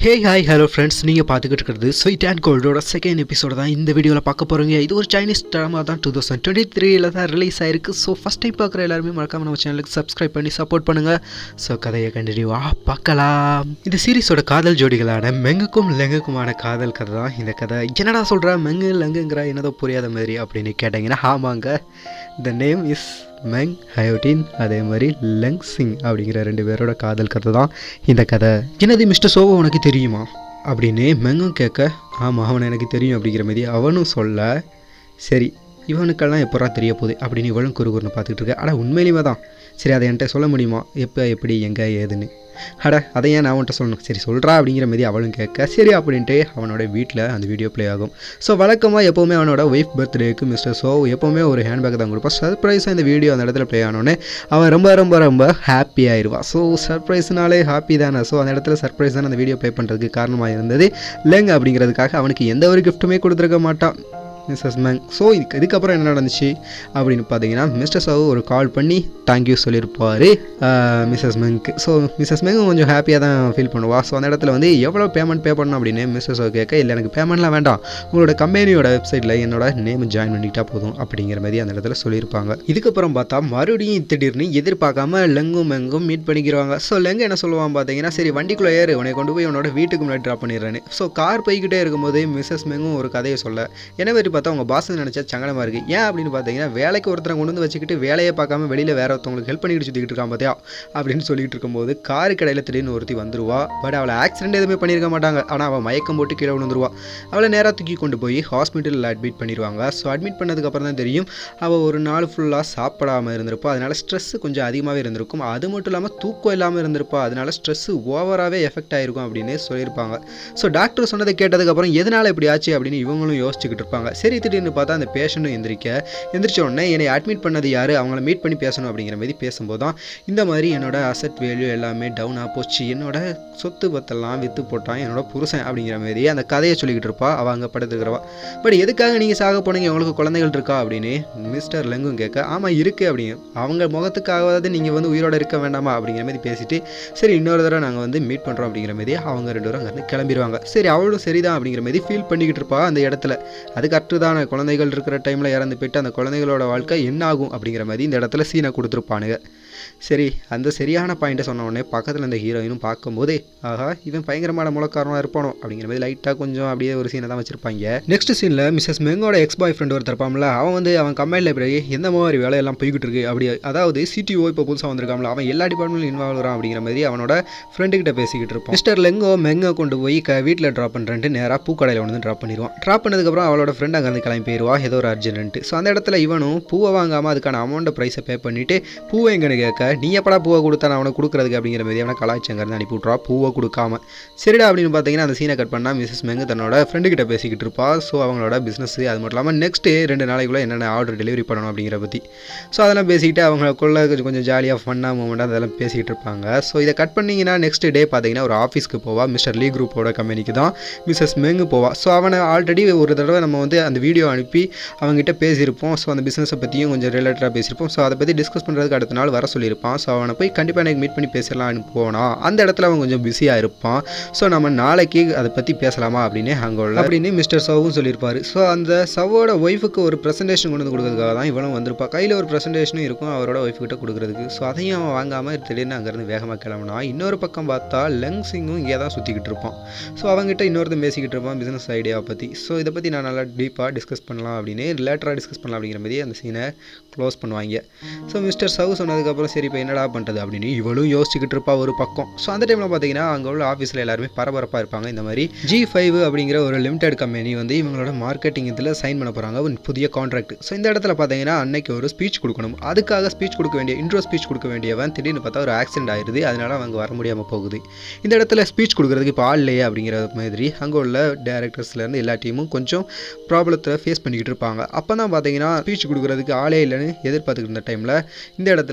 hey hi hello friends நீங்கள் பார்த்துக்கிட்டு இருக்கிறது ஸ்வீட் அண்ட் கோல்டோட செகண்ட் எபிசோட தான் இந்த வீடியோவில் பார்க்க போகிறீங்க இது ஒரு சைனீஸ் ட்ராமா தான் டூ தௌசண்ட் டுவெண்ட்டி த்ரீல தான் ரிலீஸ் ஆயிருக்கு ஸோ ஃபஸ்ட் டைம் பார்க்குற எல்லாருமே மறக்காம நம்ம சேனலுக்கு சப்ஸ்கிரைப் பண்ணி சப்போர்ட் பண்ணுங்கள் ஸோ கதையை கண்டினியூவாக பார்க்கலாம் இந்த சீரிஸோட காதல் ஜோடிகளான மெங்குக்கும் லெங்குக்குமான காதல் கதை தான் இந்த கதை என்னடா சொல்கிற மெங்கு லெங்குங்கிற என்னதோ புரியாத மாதிரி அப்படின்னு கேட்டிங்கன்னா ஆமாங்க the name is Meng Haotian அதே மாதிரி லெங் சிங் அப்படிங்கிற ரெண்டு பேரோட காதல் கதை தான் இந்த கதை என்னது மிஸ்டர் சோவோ உனக்கு தெரியுமா அப்படின்னு மெங்கும் கேட்க ஆமாம் அவனை எனக்கு தெரியும் அப்படிங்கிற மாதிரி அவனும் சொல்ல சரி இவனுக்கெல்லாம் எப்படா தெரிய போகுது அப்படின்னு இவளும் குறுகுறுன்னு பார்த்துட்டு இருக்க ஆனால் உண்மையிலுமே தான் சரி அதை என்கிட்ட சொல்ல முடியுமா எப்போ எப்படி எங்கே ஏதுன்னு அட அதை ஏன் நான் அவன்கிட்ட சொல்லணும் சரி சொல்கிறா அப்படிங்கிற மாதிரி அவளும் கேட்க சரி அப்படின்ட்டு அவனோட வீட்டில் அந்த வீடியோ ப்ளே ஆகும் ஸோ வழக்கமாக எப்போவுமே அவனோட ஒய்ஃப் பர்த்டேக்கு மிஸ்டர் சோ எப்போவுமே ஒரு ஹேண்ட்பேக் தான் கொடுப்பான் சர்ப்ரைஸாக இந்த வீடியோ அந்த இடத்துல ப்ளே ஆனோடனே அவன் ரொம்ப ரொம்ப ரொம்ப ஹாப்பி ஆயிடுவான் ஸோ சர்ப்ரைஸ்னாலே ஹாப்பி தானே ஸோ அந்த இடத்துல சர்ப்ரைஸ் தானே அந்த வீடியோ ப்ளே பண்ணுறதுக்கு காரணமாக இருந்தது லெங் அப்படிங்கிறதுக்காக அவனுக்கு எந்த ஒரு கிஃப்ட்டுமே கொடுத்துருக்க மாட்டான் மிஸ்ஸஸ் மேங் ஸோ இதுக்கு இதுக்கப்புறம் என்ன நடந்துச்சு அப்படின்னு பார்த்தீங்கன்னா மிஸ்டர் சாவு ஒரு கால் பண்ணி தேங்க்யூ சொல்லியிருப்பார் மிஸ்ஸஸ் மெங்க்கு ஸோ மிஸ்ஸஸ் மெங்கும் கொஞ்சம் ஹாப்பியாக தான் ஃபீல் பண்ணுவா ஸோ அந்த இடத்துல வந்து எவ்வளோ பேமெண்ட் பே பண்ணணும் அப்படின்னு மிஸ்டர் சாவு கேட்க இல்லை எனக்கு பேமெண்ட்லாம் வேண்டாம் உங்களோட கம்பெனியோட வெப்சைட்டில் என்னோட நேம் ஜாயின் பண்ணிட்டா போதும் அப்படிங்கிற மாதிரி அந்த இடத்துல சொல்லியிருப்பாங்க இதுக்கப்புறம் பார்த்தா மறுபடியும் திடீர்னு எதிர்பார்க்காம லெங்கும் மெங்கும் மீட் பண்ணிக்கிறாங்க ஸோ லெங்கு என்ன சொல்லுவான் பார்த்தீங்கன்னா சரி வண்டிக்குள்ளே ஏறு உன்னை கொண்டு போய் உன்னோட வீட்டுக்கு முன்னாடி ட்ராப் பண்ணிடுறேன்னு ஸோ கார் போய்கிட்டே இருக்கும்போது மிஸ்ஸஸ் மெங்கும் ஒரு கதையை சொல்ல என்ன மாதிரி பார்த்தா உங்கள் பாஸ் நினச்சா சங்கடமாக இருக்குது ஏன் அப்படின்னு பார்த்தீங்கன்னா வேலைக்கு ஒருத்தரை கொண்டு வந்து வச்சுக்கிட்டு வேலையை பார்க்காம வெளியில் வேற ஒருத்தவங்களுக்கு ஹெல்ப் பண்ணிட்டு சுற்றிக்கிட்டு இருக்கான் பார்த்தியா அப்படின்னு சொல்லிட்டு இருக்கும்போது காரு கடையில் திடீர்னு ஒருத்தி வந்துருவா பட் அவளை ஆக்சிடென்ட் எதுவுமே பண்ணியிருக்க மாட்டாங்க ஆனால் அவள் மயக்கம் போட்டு கீழே விழுந்துருவா அவளை நேராக தூக்கி கொண்டு போய் ஹாஸ்பிட்டலில் அட்மிட் பண்ணிடுவாங்க ஸோ அட்மிட் பண்ணதுக்கப்புறம் தான் தெரியும் அவள் ஒரு நாள் ஃபுல்லாக சாப்பிடாமல் இருந்திருப்பா அதனால ஸ்ட்ரெஸ் கொஞ்சம் அதிகமாகவே இருந்திருக்கும் அது மட்டும் இல்லாமல் தூக்கம் இல்லாமல் இருந்திருப்பா அதனால ஸ்ட்ரெஸ் ஓவராகவே எஃபெக்ட் ஆயிருக்கும் அப்படின்னு சொல்லியிருப்பாங்க ஸோ டாக்டர் சொன்னதை கேட்டதுக்கப்புறம் எதனால் இப்படி ஆச்சு அப்படின்னு இவங்களும் யோசிச்சுக்கிட்டு இருப்பாங்க சரி திடீர்னு பார்த்தா அந்த பேஷண்ட்டும் எந்திரிக்க எந்திரிச்ச உடனே என்னை அட்மிட் பண்ணது யார் அவங்கள மீட் பண்ணி பேசணும் அப்படிங்கிற மாதிரி பேசும்போது தான் இந்த மாதிரி என்னோட அசட் வேல்யூ எல்லாமே டவுனாக போச்சு என்னோட சொத்து பத்தெல்லாம் விற்று போட்டான் என்னோட புருஷன் அப்படிங்கிற மாதிரி அந்த கதையை சொல்லிக்கிட்டு இருப்பா அவள் அங்கே படுத்துக்கிறவா பட் எதுக்காக நீங்கள் சாக போனீங்க உங்களுக்கு குழந்தைகள் இருக்கா அப்படின்னு மிஸ்டர் லெங்கும் கேட்க ஆமாம் இருக்குது அப்படிங்க அவங்க முகத்துக்காகவாவது நீங்கள் வந்து உயிரோட இருக்க வேண்டாமா அப்படிங்கிற மாதிரி பேசிட்டு சரி இன்னொரு தடவை நாங்கள் வந்து மீட் பண்ணுறோம் அப்படிங்கிற மாதிரி அவங்க ரெண்டு பேரும் அங்கேருந்து கிளம்பிடுவாங்க சரி அவளும் சரிதான் அப்படிங்கிற மாதிரி ஃபீல் பண்ணிக்கிட்டு இருப்பா அந்த இடத்துல அது கரெக்டு தானே குழந்தைகள் இருக்கிற டைமில் இறந்து போயிட்டு அந்த குழந்தைகளோட வாழ்க்கை என்ன ஆகும் அப்படிங்கிற மாதிரி இந்த இடத்துல சீனை கொடுத்துருப்பானுங்க சரி அந்த சரியான பாயிண்ட்டை சொன்ன உடனே பக்கத்தில் இந்த ஹீரோயினும் பார்க்கும்போதே ஆஹா இவன் பயங்கரமான முளக்காரனாக இருப்பானோ அப்படிங்கிற மாதிரி லைட்டாக கொஞ்சம் அப்படியே ஒரு சீனை தான் வச்சிருப்பாங்க நெக்ஸ்ட் சீனில் மிஸ்ஸஸ் மெங்கோட எக்ஸ் பாய் ஃப்ரெண்ட் ஒருத்தர் இருப்பான்ல அவன் வந்து அவன் கம்பெனியில் இப்படி எந்த மாதிரி வேலையெல்லாம் போய்கிட்டு இருக்கு அப்படி அதாவது சிடிஓ இப்போ புதுசாக வந்திருக்காங்களா அவன் எல்லா டிபார்ட்மெண்ட்லையும் இன்வால்வ் ஆகிறான் அப்படிங்கிற மாதிரி அவனோட ஃப்ரெண்டு கிட்ட பேசிக்கிட்டு இருப்பான் மிஸ்டர் லெங்கோ மெங்கோ கொண்டு போய் க வீட்டில் ட்ராப் பண்ணுறேன்ட்டு நேராக பூக்கடையில் வந்து ட்ராப் பண்ணிடுவான் ட்ராப் பண்ணதுக்கப்புறம் அவளோட ஃப்ரெண்ட் அங்கேருந்து கிளம்பி போயிடுவா ஏதோ ஒரு அர்ஜென்ட் ஸோ அந்த இடத்துல இவனும் பூவை வாங்காமல் அதுக்கான அமௌண்ட்டை ப்ரைஸை பே பண்ணிவிட்டு பூவை எங்கன்னு கேட்க நீ எப்படா பூவை கொடுத்தா நான் அவனை கொடுக்குறதுக்கு அப்படிங்கிற மாதிரி அவனை கலாய்ச்சங்கிறது அனுப்பி விட்றா பூவை கொடுக்காம சரிடா அப்படின்னு பார்த்தீங்கன்னா அந்த சீனை கட் பண்ணால் மிஸ்ஸஸ் மெங்கு தன்னோட ஃப்ரெண்டு கிட்ட பேசிக்கிட்டு இருப்பா ஸோ அவங்களோட பிஸ்னஸ் அது மட்டும் இல்லாமல் நெக்ஸ்ட் ரெண்டு நாளைக்குள்ளே என்னென்ன ஆர்டர் டெலிவரி பண்ணணும் அப்படிங்கிற பற்றி ஸோ அதெல்லாம் பேசிக்கிட்டு அவங்களுக்குள்ள கொஞ்சம் கொஞ்சம் ஜாலியாக ஃபன்னாக மூமெண்ட்டாக அதெல்லாம் பேசிக்கிட்டு இருப்பாங்க ஸோ இதை கட் பண்ணிங்கன்னா நெக்ஸ்ட் டே பார்த்தீங்கன்னா ஒரு ஆஃபீஸ்க்கு போவா மிஸ்டர் லீ குரூப்போட கம்பெனிக்கு தான் மிஸ்ஸஸ் மெங்கு போவா ஸோ அவனை ஆல்ரெடி ஒரு தடவை நம்ம வந்து அந்த வீடியோ அனுப்பி அவங்ககிட்ட பேசியிருப்போம் ஸோ அந்த பிஸ்னஸை பற்றியும் கொஞ்சம் ரிலேட்டடாக பேசியிருப்போம் ஸோ அதை பற்றி டிஸ்கஸ் பண்ணுறதுக்கு அடுத்த நாள் வர சொல்லியிருப்பான் ஸோ அவனை போய் கண்டிப்பாக எனக்கு மீட் பண்ணி பேசலாம்னு போனால் அந்த இடத்துல அவன் கொஞ்சம் பிஸியாக இருப்பான் ஸோ நம்ம நாளைக்கு அதை பற்றி பேசலாமா அப்படின்னு அங்கே உள்ள அப்படின்னு மிஸ்டர் சவும் சொல்லியிருப்பார் ஸோ அந்த சவோட ஒய்ஃபுக்கு ஒரு ப்ரெசன்டேஷன் கொண்டு வந்து கொடுக்கறதுக்காக தான் இவனும் வந்திருப்பா கையில் ஒரு ப்ரெசன்டேஷனும் இருக்கும் அவரோட ஒய்ஃப்கிட்ட கொடுக்குறதுக்கு ஸோ அதையும் அவன் வாங்காமல் திடீர்னு அங்கேருந்து வேகமாக கிளம்புனா இன்னொரு பக்கம் பார்த்தா லெங் சிங்கும் இங்கே தான் சுற்றிக்கிட்டு இருப்பான் ஸோ அவங்ககிட்ட இன்னொருத்தன் பேசிக்கிட்டு இருப்பான் பிஸ்னஸ் ஐடியாவை பற்றி ஸோ இதை பற்றி நான் நல்லா டீப்பாக டிஸ்கஸ் பண்ணலாம் அப்படின்னு ரிலேட்டராக டிஸ்கஸ் பண்ணலாம் அப்படிங்கிற மாதிரி அந்த சீனை க்ளோஸ் பண்ணுவாங்க ஸோ மிஸ்டர் சவு சொன்னதுக்கப்புறம் சரி இப்போ என்னடா பண்ணுறது அப்படின்னு இவளும் யோசிச்சுக்கிட்டு இருப்பா ஒரு பக்கம் ஸோ அந்த டைமில் பார்த்தீங்கன்னா அங்கே உள்ள ஆஃபீஸில் எல்லாருமே பரபரப்பாக இருப்பாங்க இந்த மாதிரி ஜி ஃபைவ் அப்படிங்கிற ஒரு லிமிடெட் கம்பெனி வந்து இவங்களோட மார்க்கெட்டிங் இதில் சைன் பண்ண போகிறாங்க ஒரு புதிய கான்ட்ராக்ட் ஸோ இந்த இடத்துல பார்த்தீங்கன்னா அன்னைக்கு ஒரு ஸ்பீச் கொடுக்கணும் அதுக்காக ஸ்பீச் கொடுக்க வேண்டிய இன்ட்ரோ ஸ்பீச் கொடுக்க வேண்டியவன் திடீர்னு பார்த்தா ஒரு ஆக்சிடென்ட் ஆயிடுது அதனால அவங்க வர முடியாமல் போகுது இந்த இடத்துல ஸ்பீச் கொடுக்குறதுக்கு இப்போ ஆள் இல்லையே அப்படிங்கிற மாதிரி அங்கே உள்ள டேரக்டர்ஸ்லேருந்து எல்லா டீமும் கொஞ்சம் ப்ராப்ளத்தை ஃபேஸ் பண்ணிக்கிட்டு இருப்பாங்க அப்போ தான் பார்த்தீங்கன்னா ஸ்பீச் கொடுக்குறதுக்கு ஆளே இல்லைன்னு எதிர்பார்த்துக்கிட்டு இருந்த டைமில் இந்த இடத்துல கரெக்டாக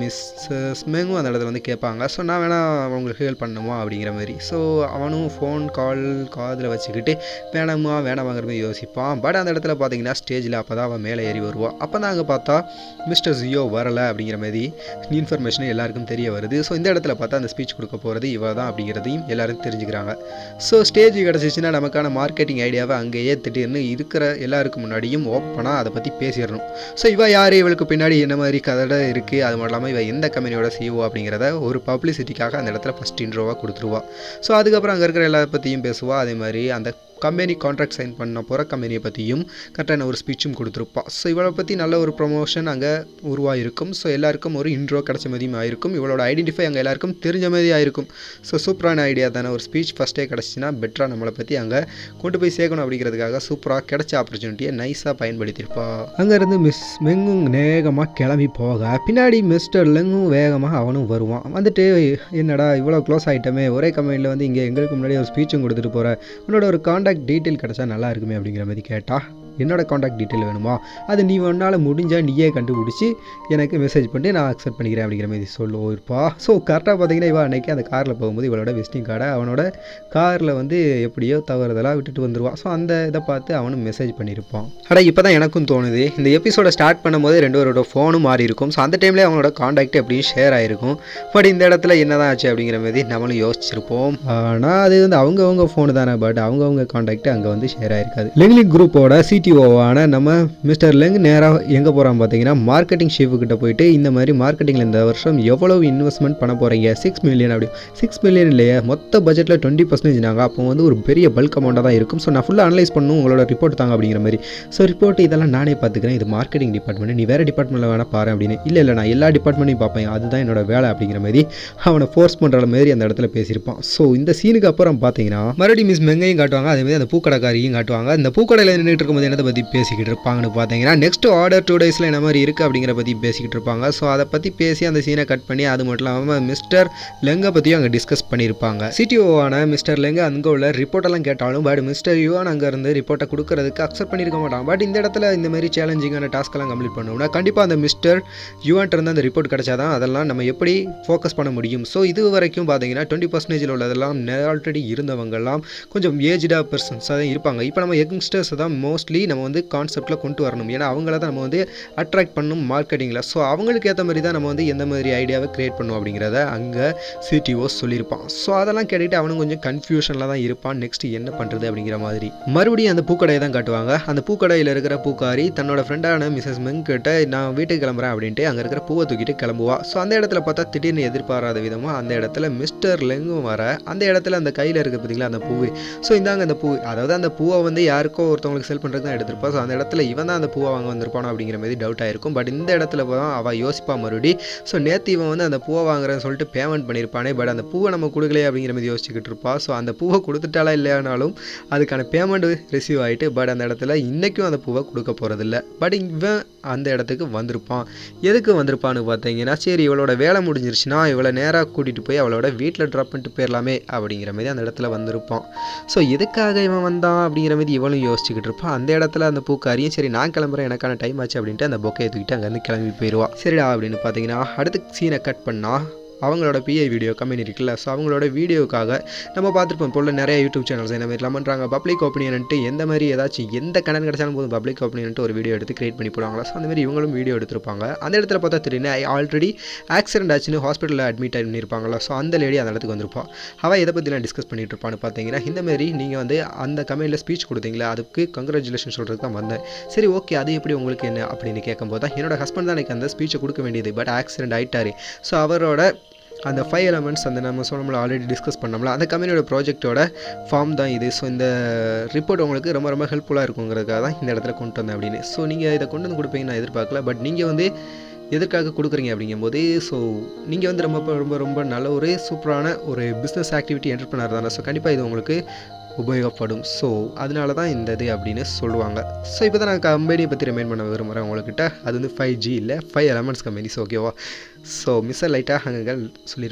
மிஸ் ஸ்மெங்கும் அந்த இடத்துல வந்து கேட்பாங்க ஸோ நான் வேணால் உங்களுக்கு ஹெல்ப் பண்ணணுமா அப்படிங்கிற மாதிரி ஸோ அவனும் ஃபோன் கால் காதில் வச்சுக்கிட்டு வேணாமா வேணாமாங்கிற மாதிரி யோசிப்பான் பட் அந்த இடத்துல பார்த்தீங்கன்னா ஸ்டேஜில் அப்போ தான் அவன் மேலே ஏறி வருவான் அப்போ தான் அங்கே பார்த்தா மிஸ்டர் ஜியோ வரலை அப்படிங்கிற மாதிரி இன்ஃபர்மேஷன் எல்லாருக்கும் தெரிய வருது ஸோ இந்த இடத்துல பார்த்தா அந்த ஸ்பீச் கொடுக்க போகிறது இவ தான் அப்படிங்கிறதையும் எல்லாரும் தெரிஞ்சுக்கிறாங்க ஸோ ஸ்டேஜ் கிடச்சிச்சின்னா நமக்கான மார்க்கெட்டிங் ஐடியாவை அங்கேயே திடீர்னு இருக்கிற எல்லாருக்கும் முன்னாடியும் ஓப்பனாக அதை பற்றி பேசிடணும் ஸோ இவ யார் இவளுக்கு பின்னாடி என்ன மாதிரி கதை இருக்குது அது மட்டும் இல்லாமல் இவ எந்த கம்பெனியோட சிஓ அப்படிங்கிறத ஒரு பப்ளிசிட்டிக்காக அந்த இடத்துல ஃபஸ்ட் இன்ட்ரோவாக கொடுத்துருவா ஸோ அதுக்கப்புறம் அங்கே இருக்கிற எல்லா பற்றியும் பேசுவா அதே மாதிரி அந்த கம்பெனி கான்ட்ராக்ட் சைன் பண்ண போகிற கம்பெனியை பற்றியும் கரெக்டான ஒரு ஸ்பீச்சும் கொடுத்துருப்பா ஸோ இவளை பற்றி நல்ல ஒரு ப்ரொமோஷன் அங்கே உருவாயிருக்கும் ஸோ எல்லாருக்கும் ஒரு இன்ட்ரோ கிடச்ச மாதிரியும் ஆயிருக்கும் இவளோட ஐடென்டிஃபை அங்கே எல்லாருக்கும் தெரிஞ்ச மாதிரி ஆயிருக்கும் ஸோ சூப்பரான ஐடியா தானே ஒரு ஸ்பீச் ஃபஸ்ட்டே கிடச்சிச்சின்னா பெட்டராக நம்மளை பற்றி அங்கே கொண்டு போய் சேர்க்கணும் அப்படிங்கிறதுக்காக சூப்பராக கிடைச்ச ஆப்பர்ச்சுனிட்டியை நைஸாக பயன்படுத்தியிருப்பா அங்கேருந்து மிஸ் மெங்கும் வேகமாக கிளம்பி போக பின்னாடி மிஸ்டர் லெங்கும் வேகமாக அவனும் வருவான் வந்துட்டு என்னடா இவ்வளோ க்ளோஸ் ஆகிட்டமே ஒரே கம்பெனியில் வந்து இங்கே எங்களுக்கு முன்னாடி ஒரு ஸ்பீச்சும் கொடுத்துட்டு போகிற உன்னோட ஒரு காண்டாக்ட் டீட்டெயில் கிடச்சா நல்லா இருக்குமே அப்படிங்கிற மாதிரி கேட்டா என்னோட காண்டாக்ட் டீட்டெயில் வேணுமா அது நீ உன்னால் முடிஞ்சால் நீயே கண்டுபிடிச்சி எனக்கு மெசேஜ் பண்ணி நான் அக்செப்ட் பண்ணிக்கிறேன் அப்படிங்கிற மாதிரி சொல்லுவோம் இருப்பா ஸோ கரெக்டாக பார்த்தீங்கன்னா இவன் அன்னைக்கு அந்த காரில் போகும்போது இவளோட விசிட்டிங் கார்டை அவனோட காரில் வந்து எப்படியோ தவறுதலாக விட்டுட்டு வந்துடுவான் ஸோ அந்த இதை பார்த்து அவனும் மெசேஜ் பண்ணியிருப்பான் ஆனால் இப்போ தான் எனக்கும் தோணுது இந்த எபிசோட ஸ்டார்ட் பண்ணும்போது ரெண்டு பேரோட ஃபோனும் மாறி இருக்கும் ஸோ அந்த டைம்லேயே அவனோட காண்டாக்ட் எப்படியும் ஷேர் ஆகிருக்கும் பட் இந்த இடத்துல என்னதான் ஆச்சு அப்படிங்கிற மாதிரி நம்மளும் யோசிச்சிருப்போம் ஆனால் அது வந்து அவங்கவுங்க ஃபோனு தானே பட் அவங்கவுங்க காண்டாக்ட் அங்கே வந்து ஷேர் ஆயிருக்காது லெங்லிங் குரூப்போட சிடிஓவான நம்ம மிஸ்டர் லெங் நேராக எங்கே போகிறான் பார்த்தீங்கன்னா மார்க்கெட்டிங் ஷீஃபு கிட்ட போயிட்டு இந்த மாதிரி மார்க்கெட்டிங்கில் இந்த வருஷம் எவ்வளோ இன்வெஸ்ட்மெண்ட் பண்ண போகிறீங்க சிக்ஸ் மில்லியன் அப்படி சிக்ஸ் மில்லியன் இல்லையே மொத்த பட்ஜெட்டில் டுவெண்ட்டி பர்சன்டேஜ் நாங்கள் அப்போ வந்து ஒரு பெரிய பல்க் அமௌண்ட்டாக தான் இருக்கும் ஸோ நான் ஃபுல்லாக அனலைஸ் பண்ணணும் உங்களோட ரிப்போர்ட் தாங்க அப்படிங்கிற மாதிரி ஸோ ரிப்போர்ட் இதெல்லாம் நானே பார்த்துக்கிறேன் இது மார்க்கெட்டிங் டிபார்ட்மெண்ட் நீ வேறு டிபார்ட்மெண்ட்டில் வேணா பாரு அப்படின்னு இல்லை இல்லை நான் எல்லா டிபார்ட்மெண்ட்டையும் பார்ப்பேன் அதுதான் என்னோட வேலை அப்படிங்கிற மாதிரி அவனை ஃபோர்ஸ் பண்ணுற மாதிரி அந்த இடத்துல பேசியிருப்பான் ஸோ இந்த சீனுக்கு அப்புறம் பார்த்தீங்கன்னா மறுபடியும் மிஸ் மெங்கையும் காட்டுவாங்க அதே மாதிரி அந்த பூக்கடைக்காரியும் காட்டுவாங்க இந்த பூக்கடையில் நின்றுட்டு இருக்கும்போது என்னத்தை பற்றி பேசிக்கிட்டு இருப்பாங்கன்னு பார்த்தீங்கன்னா நெக்ஸ்ட் ஆர்டர் டூ டேஸில் என்ன மாதிரி இருக்குது அப்படிங்கிற பற்றி பேசிக்கிட்டு இருப்பாங்க ஸோ அதை பற்றி பேசி அந்த சீனை கட் பண்ணி அது மட்டும் இல்லாமல் மிஸ்டர் லெங்கை பற்றியும் அங்கே டிஸ்கஸ் பண்ணியிருப்பாங்க சிடிஓவான மிஸ்டர் லெங்க அங்கே உள்ள ரிப்போர்ட்டெல்லாம் கேட்டாலும் பட் மிஸ்டர் யுவான் அங்கேருந்து ரிப்போர்ட்டை கொடுக்கறதுக்கு அக்செப்ட் பண்ணியிருக்க மாட்டான் பட் இந்த இடத்துல இந்த மாதிரி சேலஞ்சிங்கான டாஸ்க்கெல்லாம் கம்ப்ளீட் பண்ணோம்னா கண்டிப்பாக அந்த மிஸ்டர் யுவான்ட்டு இருந்து அந்த ரிப்போர்ட் கிடைச்சாதான் அதெல்லாம் நம்ம எப்படி ஃபோக்கஸ் பண்ண முடியும் ஸோ இது வரைக்கும் பார்த்தீங்கன்னா டுவெண்ட்டி பர்சன்டேஜில் உள்ளதெல்லாம் ஆல்ரெடி இருந்தவங்கெல்லாம் கொஞ்சம் ஏஜ்டாக பர்சன்ஸாக தான் இருப்பாங்க இப்போ நம்ம யங்ஸ்டர்ஸ் தான் மோஸ்ட்லி நம்ம வந்து கான்செப்ட்டில் கொண்டு வரணும் ஏன்னா அவங்கள தான் நம்ம வந்து அட்ராக்ட் பண்ணணும் மார்க்கெட்டிங்கில் ஸோ அவங்களுக்கு ஏற்ற மாதிரி தான் நம்ம வந்து எந்த மாதிரி ஐடியாவை க்ரியேட் பண்ணணும் அப்படிங்கிறத அங்கே சிடிஓ சொல்லியிருப்பான் ஸோ அதெல்லாம் கேட்டுட்டு அவனும் கொஞ்சம் கன்ஃபியூஷனில் தான் இருப்பான் நெக்ஸ்ட் என்ன பண்ணுறது அப்படிங்கிற மாதிரி மறுபடியும் அந்த பூக்கடையை தான் காட்டுவாங்க அந்த பூக்கடையில் இருக்கிற பூக்காரி தன்னோட ஃப்ரெண்டான மிஸ்ஸஸ் மெங் கிட்ட நான் வீட்டுக்கு கிளம்புறேன் அப்படின்ட்டு அங்கே இருக்கிற பூவை தூக்கிட்டு கிளம்புவா ஸோ அந்த இடத்துல பார்த்தா திடீர்னு எதிர்பாராத விதமாக அந்த இடத்துல மிஸ்டர் லெங்கும் வர அந்த இடத்துல அந்த கையில் இருக்குது பார்த்தீங்களா அந்த பூவு ஸோ இந்தாங்க அந்த பூ அதாவது அந்த பூவை வந்து யாருக்கோ ஒருத்தவங்களுக்கு செல் பண்ணுறதுக்கு தான் எடுத்திருப்பா ஸோ அந்த இடத்துல இவன் தான் அந்த பூவை வாங்க வந்திருப்பானோ அப்படிங்கிற மாதிரி டவுட் ஆயிருக்கும் பட் இந்த இடத்துல தான் அவள் யோசிப்பா மறுபடி ஸோ நேற்று இவன் வந்து அந்த பூவை வாங்குறேன்னு சொல்லிட்டு பேமெண்ட் பண்ணியிருப்பானே பட் அந்த பூவை நம்ம கொடுக்கலையே அப்படிங்கிற மாதிரி யோசிச்சுக்கிட்டு இருப்பா ஸோ அந்த பூவை கொடுத்துட்டாலா இல்லையானாலும் அதுக்கான பேமெண்ட் ரிசீவ் ஆகிட்டு பட் அந்த இடத்துல இன்றைக்கும் அந்த பூவை கொடுக்க போகிறதில்ல பட் இவன் அந்த இடத்துக்கு வந்திருப்பான் எதுக்கு வந்திருப்பான்னு பார்த்தீங்கன்னா சரி இவளோட வேலை முடிஞ்சிருச்சுன்னா இவளை நேராக கூட்டிகிட்டு போய் அவளோட வீட்டில் ட்ராப் பண்ணிட்டு போயிடலாமே அப்படிங்கிற மாதிரி அந்த இடத்துல வந்திருப்பான் ஸோ எதுக்காக இவன் வந்தான் அப்படிங்கிற மாதிரி இவளும் யோசிச்சுக்கிட்டு இருப்பான் அந்த இடத்துல அந்த பூக்காரியும் சரி நான் கிளம்புறேன் எனக்கான டைம் ஆச்சு அப்படின்ட்டு அந்த பொக்கையை தூக்கிட்டு அங்கேருந்து கிளம்பி போயிடுவா சரிடா அப்படின்னு பார்த்தீங்கன்னா அடுத்த சீனை கட் பண்ணால் அவங்களோட பிஐ வீடியோ கம்பெனி இருக்குல்ல ஸோ அவங்களோட வீடியோக்காக நம்ம பார்த்துருப்போம் போல நிறைய யூடியூப் சேனல்ஸ் என்ன மாதிரி பண்ணுறாங்க பப்ளிக் ஒப்பீனியன்ட்டு எந்த மாதிரி ஏதாச்சும் எந்த கடன் கிடைச்சாலும் போதும் பப்ளிக் ஒப்பீனியன்ட்டு ஒரு வீடியோ எடுத்து கிரியேட் பண்ணி போடுவாங்களா ஸோ அந்த மாதிரி இவங்களும் வீடியோ எடுத்திருப்பாங்க அந்த இடத்துல பார்த்தா தெரியும் ஆல்ரெடி ஆக்சிடென்ட் ஆச்சுன்னு ஹாஸ்பிட்டலில் அட்மிட் ஆகி பண்ணியிருப்பாங்களா ஸோ அந்த லேடி அந்த இடத்துக்கு வந்திருப்பா அவள் எதை பற்றிலாம் டிஸ்கஸ் பண்ணிட்டு இருப்பான்னு பார்த்தீங்கன்னா இந்த மாதிரி நீங்கள் வந்து அந்த கம்பெனியில் ஸ்பீச் கொடுத்தீங்களா அதுக்கு கங்க்ராச்சுலேஷன் சொல்கிறதுக்கு தான் வந்தேன் சரி ஓகே அது எப்படி உங்களுக்கு என்ன அப்படின்னு கேட்கும்போது தான் என்னோட ஹஸ்பண்ட் தான் எனக்கு அந்த ஸ்பீச்சை கொடுக்க வேண்டியது பட் ஆக்சிடென்ட் ஆயிட்டாரு ஸோ அவரோட அந்த ஃபைவ் எலமெண்ட்ஸ் அந்த நம்ம சொன்னோம்ல ஆல்ரெடி டிஸ்கஸ் பண்ணோம்ல அந்த கம்பெனியோட ப்ராஜெக்ட்டோட ஃபார்ம் தான் இது ஸோ இந்த ரிப்போர்ட் உங்களுக்கு ரொம்ப ரொம்ப ஹெல்ப்ஃபுல்லாக இருக்குங்கிறதுக்காக தான் இந்த இடத்துல கொண்டு வந்தேன் அப்படின்னு ஸோ நீங்கள் இதை கொண்டு வந்து கொடுப்பீங்கன்னு நான் எதிர்பார்க்கல பட் நீங்கள் வந்து எதற்காக கொடுக்குறீங்க அப்படிங்கும்போது ஸோ நீங்கள் வந்து ரொம்ப ரொம்ப ரொம்ப நல்ல ஒரு சூப்பரான ஒரு பிஸ்னஸ் ஆக்டிவிட்டி என்டர்பிரனர் தானே ஸோ கண்டிப்பாக இது உங்களுக்கு உபயோகப்படும் ஸோ அதனால தான் இந்த இது அப்படின்னு சொல்லுவாங்க ஸோ இப்போ தான் நான் கம்பெனியை பற்றி ரிமைண்ட் பண்ண விரும்புகிறேன் உங்கள்கிட்ட அது வந்து ஃபைவ் ஜி இல்லை ஃபைவ் எலமெண்ட்ஸ் கம்பெனிஸ் ஓகேவா ஸோ மிஸ்ஸை லைட்டாக அங்கே சொல்லியிருப்பேன்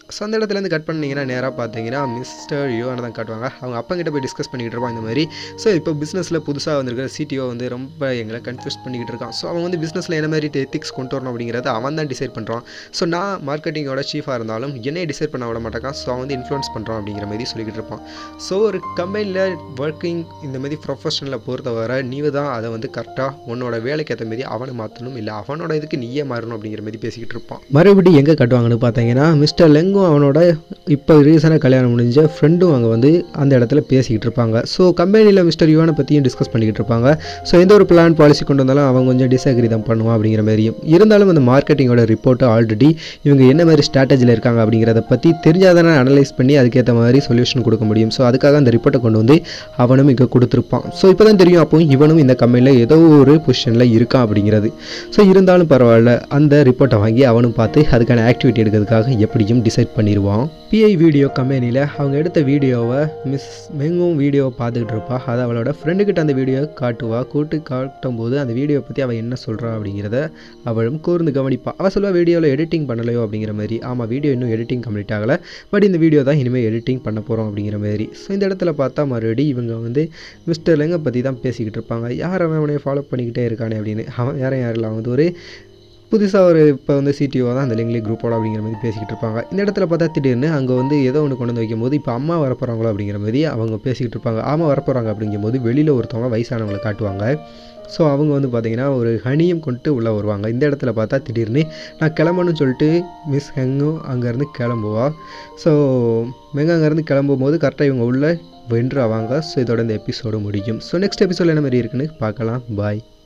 ஸோ அந்த இடத்துலேருந்து கட் பண்ணிங்கன்னா நேராக பார்த்தீங்கன்னா மிஸ்டர் யுவான தான் காட்டுவாங்க அவங்க அப்பங்கிட்ட போய் டிஸ்கஸ் பண்ணிக்கிட்டு இருப்பான் இந்த மாதிரி ஸோ இப்போ பிஸ்னஸில் புதுசாக வந்திருக்கிற சிடிஓ வந்து ரொம்ப எங்களை கன்ஃபியூஸ் பண்ணிக்கிட்டு இருக்கான் ஸோ அவன் வந்து பிஸ்னஸில் என்ன மாதிரி எத்திக்ஸ் கொண்டு வரணும் அப்படிங்கிறத அவன் தான் டிசைட் பண்ணுறான் ஸோ நான் மார்க்கெட்டிங்கோட சீஃபாக இருந்தாலும் என்னையே டிசைட் பண்ண விட மாட்டேக்கான் ஸோ அவன் வந்து இன்ஃப்ளூயன்ஸ் பண்ணுறான் அப்படிங்கிற மாதிரி சொல்லிக்கிட்டு இருப்பான் ஸோ ஒரு கம்பெனியில் ஒர்க்கிங் இந்த மாதிரி ப்ரொஃபஷனலை பொறுத்தவரை நீ தான் அதை வந்து கரெக்டாக உன்னோட வேலைக்கு ஏற்ற மாதிரி அவனை மாற்றணும் இல்லை அவனோட இதுக்கு நீயே மாறணும் அப்படிங்கிற மாதிரி பேசிக்கிட்டு இருப்பான் மறுபடியும் எங்கே கட்டுவாங்கன்னு பார்த்தீங்கன்னா மிஸ்டர் லெங்கும் அவனோட இப்போ ரீசனாக கல்யாணம் முடிஞ்ச ஃப்ரெண்டும் அங்கே வந்து அந்த இடத்துல பேசிக்கிட்டு இருப்பாங்க ஸோ கம்பெனியில் மிஸ்டர் யுவானை பற்றியும் டிஸ்கஸ் பண்ணிக்கிட்டு இருப்பாங்க ஸோ எந்த ஒரு பிளான் பாலிசி கொண்டு வந்தாலும் அவன் கொஞ்சம் டிஸ்அக்ரி தான் பண்ணுவான் அப்படிங்கிற மாதிரியும் இருந்தாலும் அந்த மார்க்கெட்டிங்கோட ரிப்போர்ட்டு ஆல்ரெடி இவங்க என்ன மாதிரி ஸ்ட்ராட்டஜியில் இருக்காங்க அப்படிங்கிறத பற்றி தெரிஞ்சால் தானே அனலைஸ் பண்ணி அதுக்கேற்ற மாதிரி சொல்யூஷன் கொடுக்க முடியும் ஸோ அதுக்காக அந்த ரிப்போர்ட்டை கொண்டு வந்து அவனும் இங்கே கொடுத்துருப்பான் ஸோ இப்போ தான் தெரியும் அப்போ இவனும் இந்த கம்பெனியில் ஏதோ ஒரு பொசிஷனில் இருக்கான் அப்படிங்கிறது ஸோ இருந்தாலும் பரவாயில்ல அந்த ரிப்போர்ட்டை வாங்கி அவனும் பார்த்து அதுக்கான ஆக்டிவிட்டி எடுக்கிறதுக்காக எப்படியும் டிசைட் பண்ணிடுவான் பிஐ வீடியோ கம்பெனியில் அவங்க எடுத்த வீடியோவை மிஸ் மெங்கும் வீடியோவை பார்த்துக்கிட்டு இருப்பா அது அவளோட ஃப்ரெண்டுக்கிட்ட அந்த வீடியோ காட்டுவா கூட்டு காட்டும் போது அந்த வீடியோ பற்றி அவள் என்ன சொல்கிறா அப்படிங்கிறத அவளும் கூர்ந்து கவனிப்பா அவள் சொல்லுவா வீடியோவில் எடிட்டிங் பண்ணலையோ அப்படிங்கிற மாதிரி ஆமாம் வீடியோ இன்னும் எடிட்டிங் கம்ப்ளீட் ஆகலை பட் இந்த வீடியோ தான் இனிமேல் எடிட்டிங் பண்ண போகிறோம் அப்படிங்கிற மாதிரி ஸோ இந்த இடத்துல பார்த்தா மறுபடி இவங்க வந்து மிஸ்டர் லெங்கை பற்றி தான் பேசிக்கிட்டு இருப்பாங்க யார் அவன் அவனை ஃபாலோ பண்ணிக்கிட்டே இருக்கானே அப்படின்னு அவன் யாரும் யாரும் இல்லை அவன் வந்து ஒரு புதுசாக ஒரு இப்போ வந்து சிடிஓ தான் அந்த லிங்க்லி குரூப்போட அப்படிங்கிற மாதிரி பேசிக்கிட்டு இருப்பாங்க இந்த இடத்துல பார்த்தா திடீர்னு அங்கே வந்து ஏதோ ஒன்று கொண்டு வந்து வைக்கும்போது இப்போ அம்மா வரப்போகிறாங்களோ அப்படிங்கிற மாதிரி அவங்க பேசிக்கிட்டு இருப்பாங்க ஆமாம் வரப்போகிறாங்க அப்படிங்கும்போது வெளியில் ஒருத்தவங்க வயசானவங்களை காட்டுவாங்க ஸோ அவங்க வந்து பார்த்திங்கன்னா ஒரு ஹனியும் கொண்டு உள்ளே வருவாங்க இந்த இடத்துல பார்த்தா திடீர்னு நான் கிளம்பணும்னு சொல்லிட்டு மிஸ் ஹெங்கும் அங்கேருந்து கிளம்புவா ஸோ மெங்க அங்கேருந்து கிளம்பும் போது கரெக்டாக இவங்க உள்ளே வென்று ஆவாங்க ஸோ இதோட இந்த எபிசோடு முடியும் ஸோ நெக்ஸ்ட் எபிசோட் என்ன மாதிரி இருக்குன்னு பார்க்கலாம் பாய்